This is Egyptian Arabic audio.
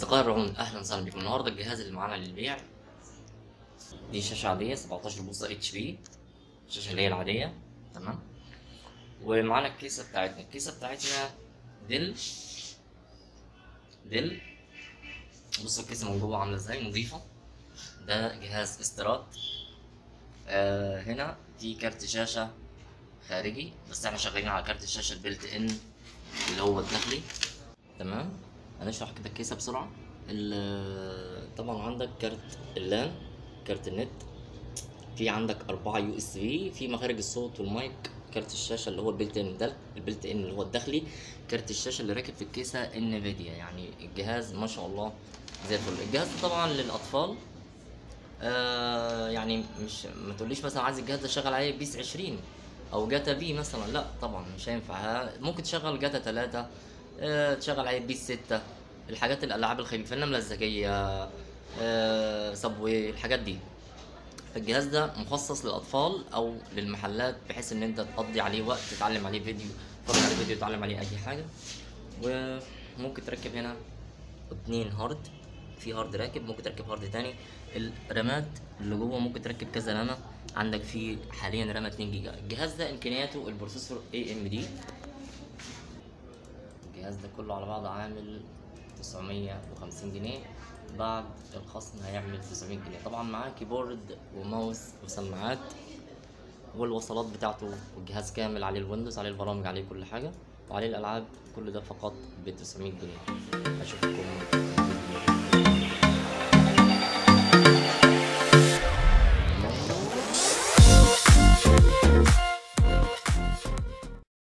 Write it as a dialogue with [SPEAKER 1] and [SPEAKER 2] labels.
[SPEAKER 1] أصدقائي الرعون أهلا وسهلا بكم النهاردة الجهاز اللي معانا للبيع دي شاشة عادية 17 بوصة اتش بي الشاشة اللي هي العادية تمام ومعانا الكيسة بتاعتنا الكيسة بتاعتنا ديل ديل بصوا الكيسة من جوه عاملة ازاي نظيفة ده جهاز استيراد آه هنا دي كارت شاشة خارجي بس احنا شغالين على كارت الشاشة البلت ان اللي هو الداخلي تمام هنشرح كده الكيسة بسرعة ال- طبعا عندك كارت اللان كارت النت في عندك أربعة يو اس بي في مخارج الصوت والمايك كارت الشاشة اللي هو البلت ان ده البلت ان اللي هو الداخلي كارت الشاشة اللي راكب في الكيسة انفيديا يعني الجهاز ما شاء الله زي الفل الجهاز ده طبعا للأطفال آه يعني مش ما تقوليش مثلا عايز الجهاز ده شغال عليه بيس 20 او جاتا بي مثلا لا طبعا مش هينفع ممكن تشغل جاتا 3 آه تشغل عليه بيس 6 الحاجات الالعاب الخفيفه النمله الذكيه آه سبوي الحاجات دي الجهاز ده مخصص للاطفال او للمحلات بحيث ان انت تقضي عليه وقت تتعلم عليه فيديو تتفرج عليه فيديو تتعلم عليه اي حاجه وممكن تركب هنا اتنين هارد في هارد راكب ممكن تركب هارد تاني الرامات اللي جوه ممكن تركب كذا رامه عندك فيه حاليا رامه 2 جيجا الجهاز ده امكانياته البروسيسور اي ام دي الجهاز ده كله على بعضه عامل 950 جنيه بعد الخصم هيعمل 900 جنيه طبعا معاه كيبورد وماوس وسماعات والوصلات بتاعته والجهاز كامل عليه الويندوز عليه البرامج عليه كل حاجه وعليه الالعاب كل ده فقط ب 900 جنيه اشوفكم